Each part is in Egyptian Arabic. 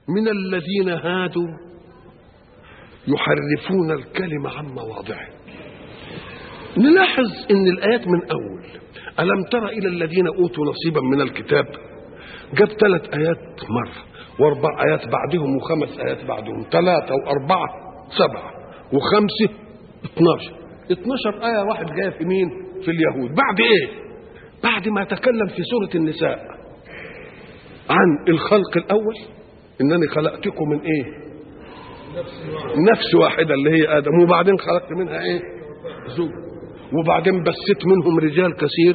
من الذين هادوا يحرفون الكلمة عن مواضعه نلاحظ ان الايات من اول الم تر الى الذين اوتوا نصيبا من الكتاب جاب ثلاث ايات مره واربع ايات بعدهم وخمس ايات بعدهم ثلاثه واربعه سبعه وخمسه 12 12 ايه واحد جايه في مين في اليهود بعد ايه بعد ما تكلم في سوره النساء عن الخلق الاول انني خلقتكم من ايه نفس واحده اللي هي ادم وبعدين خلقت منها ايه زوج وبعدين بثت منهم رجال كثير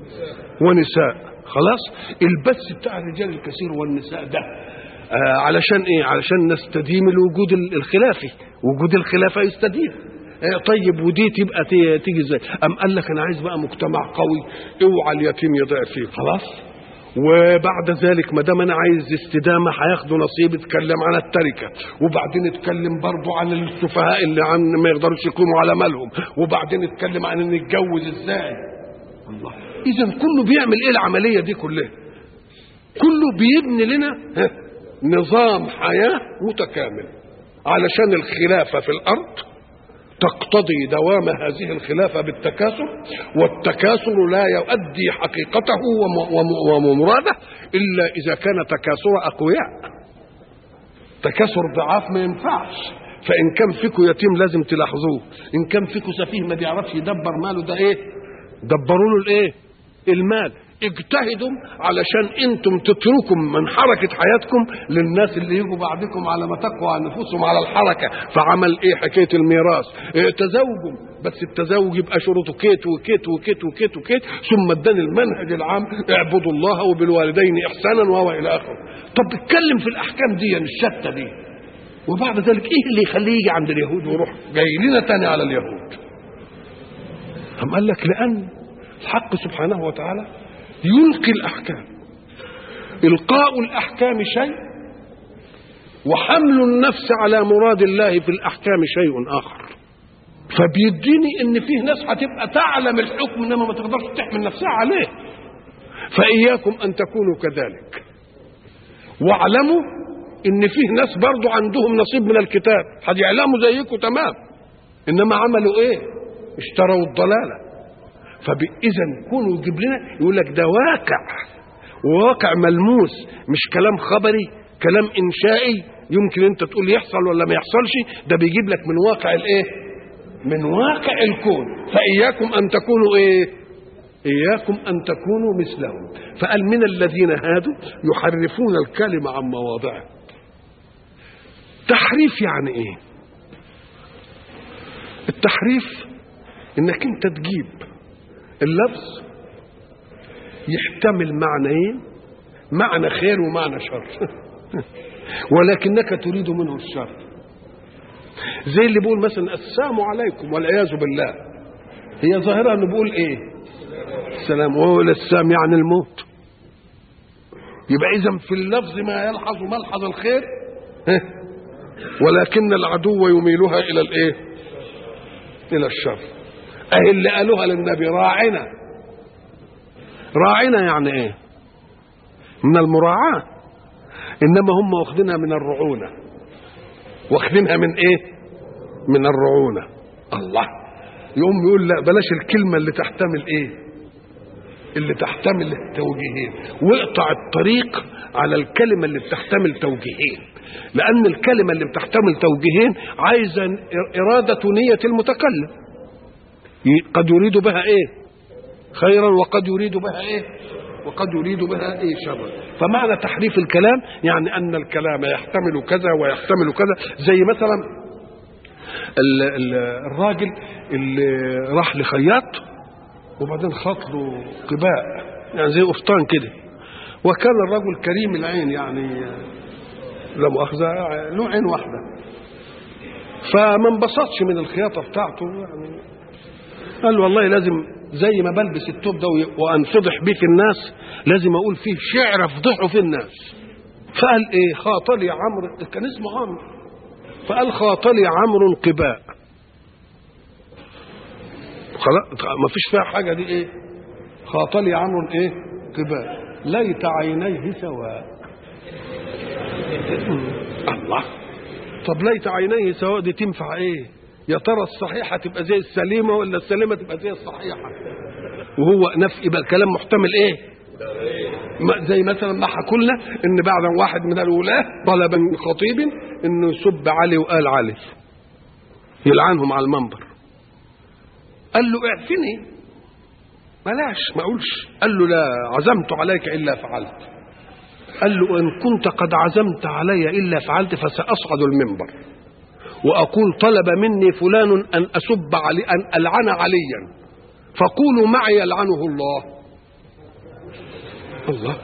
ونساء خلاص البث بتاع الرجال الكثير والنساء ده آه علشان ايه علشان نستديم الوجود الخلافي وجود الخلافه يستديم آه طيب ودي تبقى تيجي ازاي ام قال لك انا عايز بقى مجتمع قوي اوعى اليتيم يضيع فيه خلاص وبعد ذلك ما دام انا عايز استدامه هياخدوا نصيب اتكلم عن التركه وبعدين اتكلم برضه عن السفهاء اللي عن ما يقدروش يقوموا على مالهم وبعدين اتكلم عن ان نتجوز ازاي الله اذا كله بيعمل ايه العمليه دي كلها كله بيبني لنا نظام حياه متكامل علشان الخلافه في الارض تقتضي دوام هذه الخلافة بالتكاثر والتكاثر لا يؤدي حقيقته ومراده إلا إذا كان تكاثر أقوياء تكاثر ضعاف ما ينفعش فإن كان فيكم يتيم لازم تلاحظوه إن كان فيكم سفيه ما بيعرفش يدبر ماله ده إيه دبروا له الإيه المال اجتهدوا علشان انتم تتركوا من حركة حياتكم للناس اللي يجوا بعدكم على ما تقوى نفوسهم على الحركة فعمل ايه حكاية الميراث اه تزوجوا بس التزوج يبقى شروطه كيت وكيت وكيت وكيت وكيت ثم اداني المنهج العام اعبدوا الله وبالوالدين احسانا وهو الى اخره طب اتكلم في الاحكام دي الشتى دي وبعد ذلك ايه اللي يخليه يجي عند اليهود ويروح جاي لنا تاني على اليهود أم قال لك لأن الحق سبحانه وتعالى يلقي الأحكام إلقاء الأحكام شيء وحمل النفس على مراد الله في الأحكام شيء آخر فبيديني ان فيه ناس هتبقى تعلم الحكم انما ما تقدرش تحمل نفسها عليه فاياكم ان تكونوا كذلك واعلموا ان فيه ناس برضو عندهم نصيب من الكتاب هيعلموا زيكم تمام انما عملوا ايه اشتروا الضلاله فاذا كونوا يجيب لنا يقول لك ده واقع واقع ملموس مش كلام خبري كلام انشائي يمكن انت تقول يحصل ولا ما يحصلش ده بيجيب لك من واقع الايه من واقع الكون فإياكم أن تكونوا إيه إياكم أن تكونوا مثلهم فقال من الذين هادوا يحرفون الكلمة عن مواضعه تحريف يعني إيه التحريف إنك أنت تجيب اللفظ يحتمل معنيين معنى خير ومعنى شر ولكنك تريد منه الشر زي اللي بيقول مثلا السلام عليكم والعياذ بالله هي ظاهرة انه بيقول ايه السلام وهو السام يعني الموت يبقى اذا في اللفظ ما يلحظ ملحظ الخير ولكن العدو يميلها الى الايه الى الشر اهي اللي قالوها للنبي راعنا راعنا يعني ايه من المراعاه انما هم واخدينها من الرعونه واخدينها من ايه من الرعونه الله يقوم يقول لا بلاش الكلمه اللي تحتمل ايه اللي تحتمل التوجيهين واقطع الطريق على الكلمه اللي بتحتمل توجيهين لان الكلمه اللي بتحتمل توجيهين عايزه اراده نيه المتكلم قد يريد بها ايه خيرا وقد يريد بها ايه وقد يريد بها ايه شرا فمعنى تحريف الكلام يعني ان الكلام يحتمل كذا ويحتمل كذا زي مثلا ال ال الراجل اللي راح لخياط وبعدين خاط له قباء يعني زي قفطان كده وكان الرجل كريم العين يعني لا مؤاخذة له عين واحدة فما انبسطش من الخياطة بتاعته يعني قال والله لازم زي ما بلبس التوب ده وانفضح بيه في الناس لازم اقول فيه شعر افضحه في الناس فقال ايه خاطلي عمرو كان اسمه عمرو فقال خاطلي عمرو قباء خلاص ما فيش فيها حاجه دي ايه خاطلي عمرو ايه قباء ليت عينيه سواء الله طب ليت عينيه سواء دي تنفع ايه يا ترى الصحيحة تبقى زي السليمة ولا السليمة تبقى زي الصحيحة وهو نفي يبقى الكلام محتمل ايه ما- زي مثلا ما حكوا لنا ان بعد واحد من الولاة طلب من خطيب انه يسب علي وقال علي يلعنهم على المنبر قال له اعفني بلاش ما اقولش قال له لا عزمت عليك الا فعلت قال له ان كنت قد عزمت علي الا فعلت فساصعد المنبر واقول طلب مني فلان ان اسب علي ان العن عليا فقولوا معي يلعنه الله الله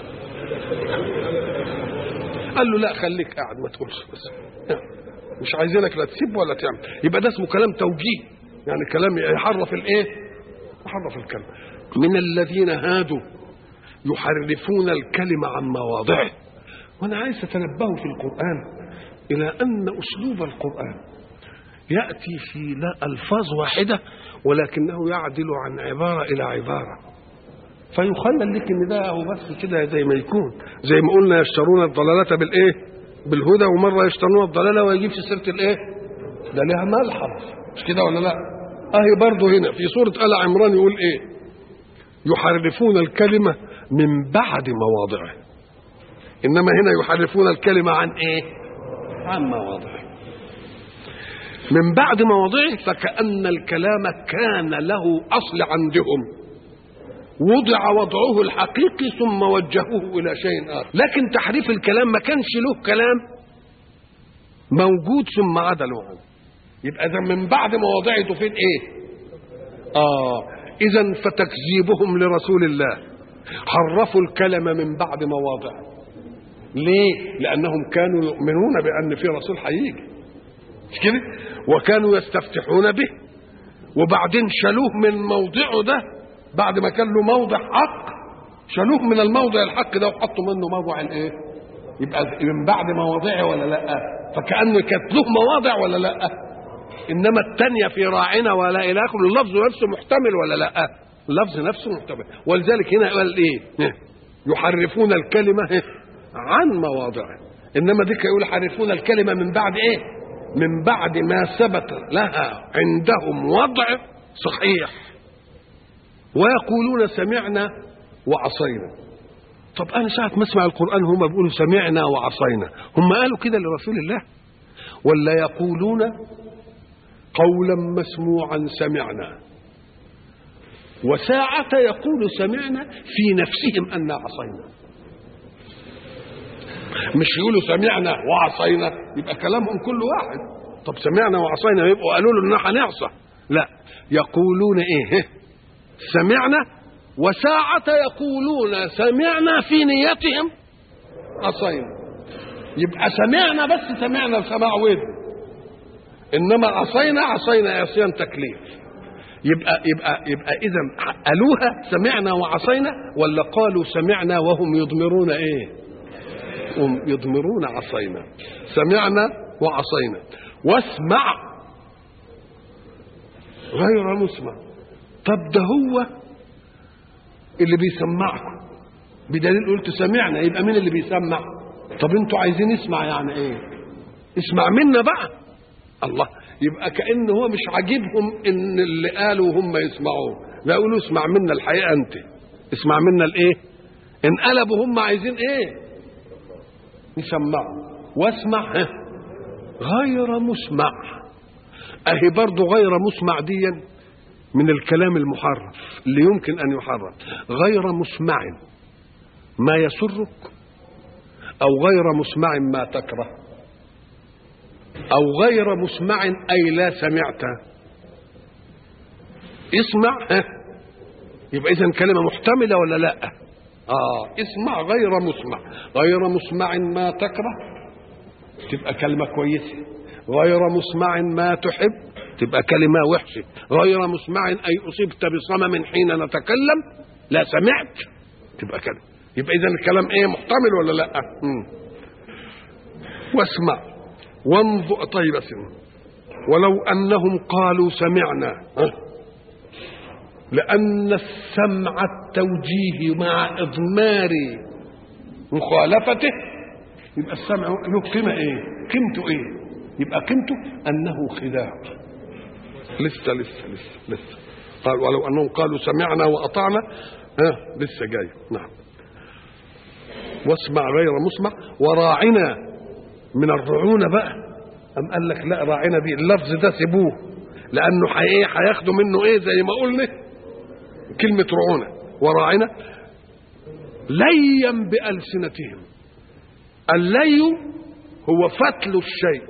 قال له لا خليك قاعد ما تقولش بس مش عايزينك لا تسيب ولا تعمل يبقى ده اسمه كلام توجيه يعني كلام يحرف الايه يحرف الكلمه من الذين هادوا يحرفون الكلمه عن مواضعه وانا عايز تتنبهوا في القران الى ان اسلوب القران ياتي في لا الفاظ واحده ولكنه يعدل عن عباره الى عباره فيخيل لك ان ده هو بس كده زي ما يكون زي ما قلنا يشترون الضلاله بالايه بالهدى ومره يشترون الضلاله ويجيب في سيره الايه ده لها ملحظ مش كده ولا لا اهي برضه هنا في سوره ال عمران يقول ايه يحرفون الكلمه من بعد مواضعه انما هنا يحرفون الكلمه عن ايه عن مواضعه من بعد مواضعه فكأن الكلام كان له أصل عندهم وضع وضعه الحقيقي ثم وجهوه إلى شيء آخر لكن تحريف الكلام ما كانش له كلام موجود ثم عدلوا عنه يبقى إذا من بعد مواضعه تفيد إيه آه إذا فتكذيبهم لرسول الله حرفوا الكلم من بعد مواضعه ليه؟ لأنهم كانوا يؤمنون بأن في رسول هيجي مش كده؟ وكانوا يستفتحون به وبعدين شالوه من موضعه ده بعد ما كان له موضع حق شالوه من الموضع الحق ده وحطوا منه موضع الايه؟ يبقى من بعد مواضعه ولا لا؟ فكأنه كانت له مواضع ولا لا؟ انما الثانيه في راعنا ولا الهكم اللفظ نفسه محتمل ولا لا؟ اللفظ نفسه محتمل ولذلك هنا قال ايه؟ يحرفون الكلمه عن مواضعه انما ديك يقول يحرفون الكلمه من بعد ايه؟ من بعد ما ثبت لها عندهم وضع صحيح ويقولون سمعنا وعصينا طب انا ساعه ما اسمع القران هم بيقولوا سمعنا وعصينا هم قالوا كده لرسول الله ولا يقولون قولا مسموعا سمعنا وساعة يقول سمعنا في نفسهم أن عصينا مش يقولوا سمعنا وعصينا يبقى كلامهم كل واحد طب سمعنا وعصينا يبقوا قالوا له ان هنعصى لا يقولون ايه سمعنا وساعة يقولون سمعنا في نيتهم عصينا يبقى سمعنا بس سمعنا سماع ودن انما عصينا عصينا عصيان تكليف يبقى يبقى يبقى اذا قالوها سمعنا وعصينا ولا قالوا سمعنا وهم يضمرون ايه؟ هم يضمرون عصينا سمعنا وعصينا واسمع غير مسمع طب ده هو اللي بيسمعكم بدليل قلت سمعنا يبقى مين اللي بيسمع طب انتوا عايزين اسمع يعني ايه اسمع منا بقى الله يبقى كأن هو مش عاجبهم ان اللي قالوا هم يسمعوه لا يقولوا اسمع منا الحقيقة انت اسمع منا الايه انقلبوا هم عايزين ايه يسمعوا واسمع ها غير مسمع اهي برضه غير مسمع ديا من الكلام المحرف اللي يمكن ان يحرف غير مسمع ما يسرك او غير مسمع ما تكره او غير مسمع اي لا سمعت اسمع ها يبقى اذا كلمه محتمله ولا لا اه اسمع غير مسمع غير مسمع ما تكره تبقى كلمه كويسه غير مسمع ما تحب تبقى كلمه وحشه غير مسمع اي اصبت بصمم حين نتكلم لا سمعت تبقى كده يبقى اذا الكلام ايه محتمل ولا لا مم. واسمع وانظر طيب اسمع ولو انهم قالوا سمعنا ها؟ لان السمع التوجيه مع اضمار مخالفته يبقى السمع له قيمه ايه قيمته ايه يبقى قيمته انه خداع لسه لسه لسه لسه قال ولو انهم قالوا سمعنا واطعنا ها لسه جاي نعم واسمع غير مسمع وراعنا من الرعونه بقى أم قال لك لا راعنا دي اللفظ ده سيبوه لانه ايه هياخدوا منه ايه زي ما قلنا كلمه رعونه وراعنا ليا بألسنتهم اللي هو فتل الشيء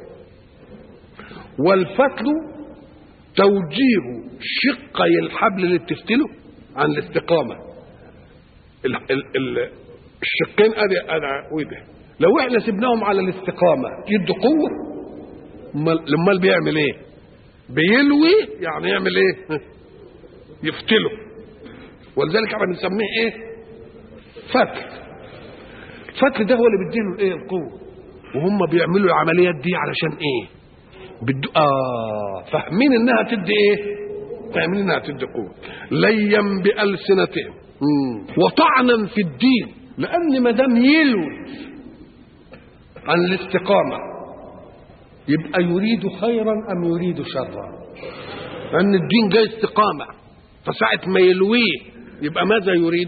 والفتل توجيه شقي الحبل اللي بتفتله عن الاستقامة ال ال ال الشقين ادي ادي وده لو احنا سبناهم على الاستقامة يدوا قوة امال بيعمل ايه بيلوي يعني يعمل ايه يفتله ولذلك احنا بنسميه ايه فتل الفتل ده هو اللي بيديله الايه القوه وهم بيعملوا العمليات دي علشان ايه بدو... اه فاهمين انها تدي ايه فاهمين انها تدي قوه ليا بالسنتهم مم. وطعنا في الدين لان ما دام يلوي عن الاستقامه يبقى يريد خيرا ام يريد شرا لان الدين جاي استقامه فساعه ما يلويه يبقى ماذا يريد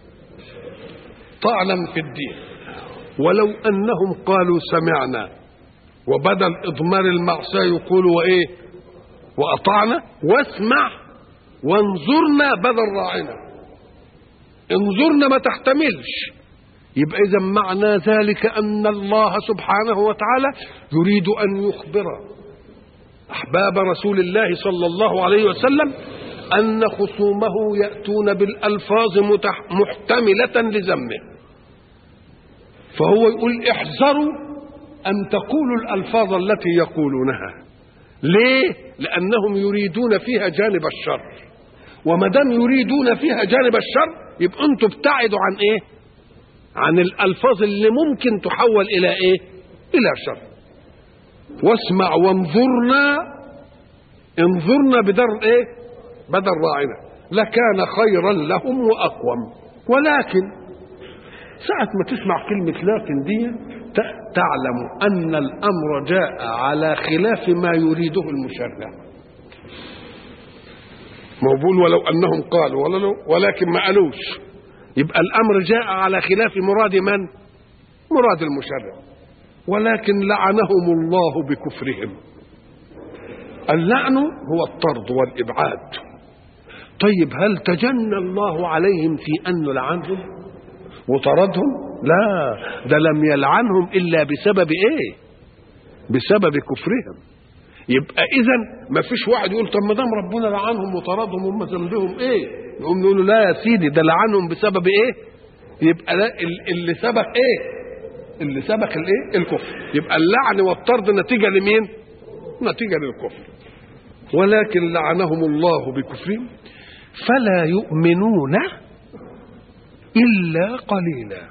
طعنا في الدين ولو انهم قالوا سمعنا وبدل اضمار المعصيه يقولوا وايه واطعنا واسمع وانظرنا بدل راعنا انظرنا ما تحتملش يبقى اذا معنى ذلك ان الله سبحانه وتعالى يريد ان يخبر احباب رسول الله صلى الله عليه وسلم ان خصومه ياتون بالالفاظ محتمله لذمه فهو يقول احذروا ان تقولوا الالفاظ التي يقولونها ليه لانهم يريدون فيها جانب الشر وما دام يريدون فيها جانب الشر يبقى انتوا ابتعدوا عن ايه عن الالفاظ اللي ممكن تحول الى ايه الى شر واسمع وانظرنا انظرنا بدر ايه بدل راعنا لكان خيرا لهم واقوم ولكن ساعة ما تسمع كلمة لكن دي تعلم أن الأمر جاء على خلاف ما يريده المشرع موبول ولو أنهم قالوا ولو ولكن ما قالوش يبقى الأمر جاء على خلاف مراد من مراد المشرع ولكن لعنهم الله بكفرهم اللعن هو الطرد والإبعاد طيب هل تجنى الله عليهم في أن لعنهم وطردهم لا ده لم يلعنهم الا بسبب ايه بسبب كفرهم يبقى اذا ما فيش واحد يقول طب ما دام ربنا لعنهم وطردهم هم ذنبهم ايه نقوم نقول له لا يا سيدي ده لعنهم بسبب ايه يبقى ده اللي سبق ايه اللي سبق الايه الكفر يبقى اللعن والطرد نتيجه لمين نتيجه للكفر ولكن لعنهم الله بكفرهم فلا يؤمنون إلا قليلا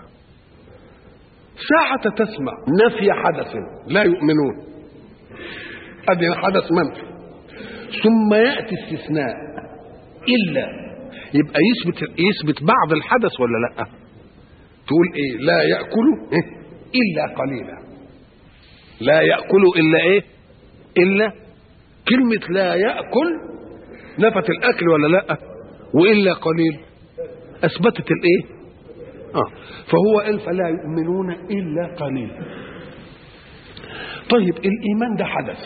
ساعة تسمع نفي حدث لا يؤمنون أدي حدث منفي ثم يأتي استثناء إلا يبقى يثبت يثبت بعض الحدث ولا لا تقول ايه لا يأكل إيه؟ إلا قليلا لا يأكل إلا ايه إلا كلمة لا يأكل نفت الأكل ولا لا وإلا قليل أثبتت الإيه آه. فهو قال فلا يؤمنون إلا قليلا طيب الإيمان ده حدث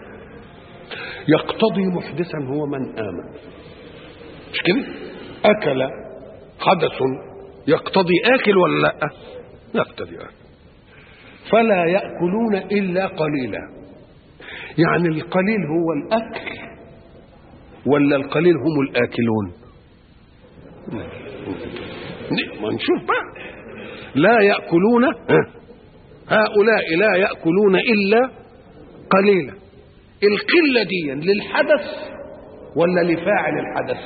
يقتضي محدثا هو من آمن مش كده أكل حدث يقتضي آكل ولا لا يقتضي آكل فلا يأكلون إلا قليلا يعني القليل هو الأكل ولا القليل هم الآكلون ما نشوف بقى لا يأكلون هؤلاء لا يأكلون إلا قليلا القلة دي للحدث ولا لفاعل الحدث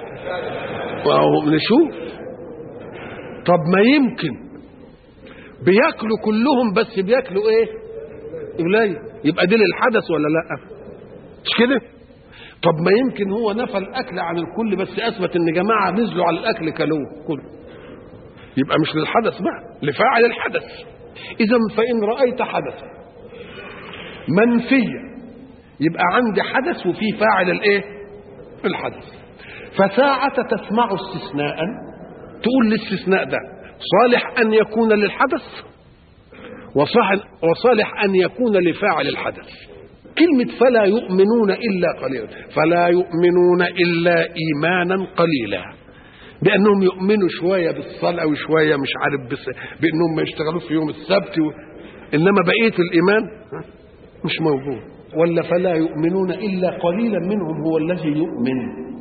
نشوف طب ما يمكن بياكلوا كلهم بس بياكلوا ايه قليل يبقى دي للحدث ولا لا مش كده طب ما يمكن هو نفى الاكل عن الكل بس اثبت ان جماعه نزلوا على الاكل كلوه كله يبقى مش للحدث بقى لفاعل الحدث اذا فان رايت حدثا منفية يبقى عندي حدث وفي فاعل الايه الحدث فساعة تسمع استثناء تقول الاستثناء ده صالح أن يكون للحدث وصالح, وصالح أن يكون لفاعل الحدث كلمة فلا يؤمنون إلا قليلا فلا يؤمنون إلا إيمانا قليلا بأنهم يؤمنوا شوية بالصلاة وشوية مش عارف بس بأنهم ما يشتغلوش في يوم السبت و... إنما بقية الإيمان مش موجود ولا فلا يؤمنون إلا قليلا منهم هو الذي يؤمن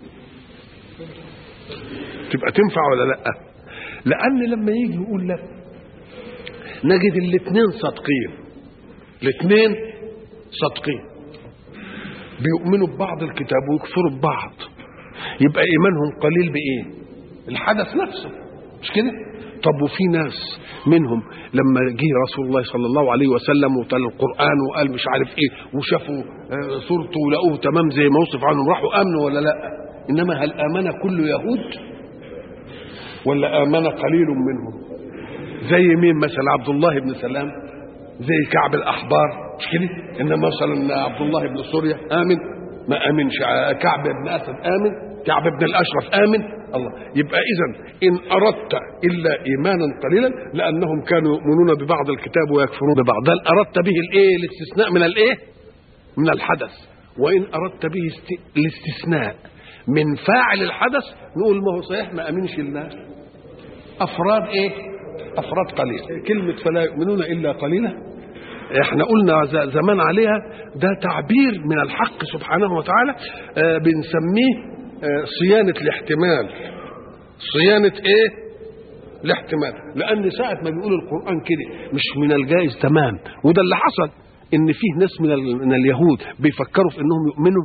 تبقى تنفع ولا لا لأن لما يجي يقول لك نجد الاثنين صادقين الاثنين صادقين بيؤمنوا ببعض الكتاب ويكفروا ببعض يبقى ايمانهم قليل بايه الحدث نفسه مش كده طب وفي ناس منهم لما جه رسول الله صلى الله عليه وسلم وتلا القران وقال مش عارف ايه وشافوا صورته ولقوه تمام زي ما وصف عنهم راحوا امنوا ولا لا انما هل امن كل يهود ولا امن قليل منهم زي مين مثلا عبد الله بن سلام زي كعب الاحبار مش كده انما مثلا عبد الله بن سوريا امن ما امنش كعب بن اسد امن كعب بن الاشرف امن الله يبقى اذا ان اردت الا ايمانا قليلا لانهم كانوا يؤمنون ببعض الكتاب ويكفرون ببعض بل اردت به الايه الاستثناء من الايه من الحدث وان اردت به است... الاستثناء من فاعل الحدث نقول ما هو صحيح ما امنش الله افراد ايه افراد قليل كلمه فلا يؤمنون الا قليلا احنا قلنا زمان عليها ده تعبير من الحق سبحانه وتعالى آه بنسميه آه صيانة الاحتمال صيانة ايه الاحتمال لان ساعة ما بيقول القرآن كده مش من الجائز تمام وده اللي حصل ان فيه ناس من, من اليهود بيفكروا في انهم يؤمنوا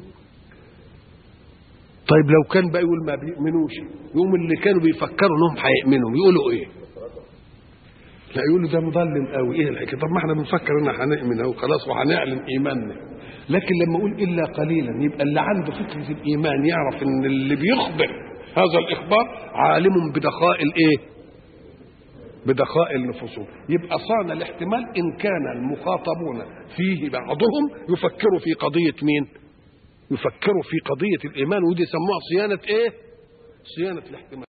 طيب لو كان بقى يقول ما بيؤمنوش يقوم اللي كانوا بيفكروا انهم هيؤمنوا يقولوا ايه لا يقولوا ده مظلم قوي ايه الحكايه طب ما احنا بنفكر ان هنؤمن اهو خلاص وهنعلن ايماننا لكن لما اقول الا قليلا يبقى اللي عنده فكره الايمان يعرف ان اللي بيخبر هذا الاخبار عالم بدقائق الايه بدقائق النفوس يبقى صان الاحتمال ان كان المخاطبون فيه بعضهم يفكروا في قضيه مين يفكروا في قضيه الايمان ودي يسموها صيانه ايه صيانه الاحتمال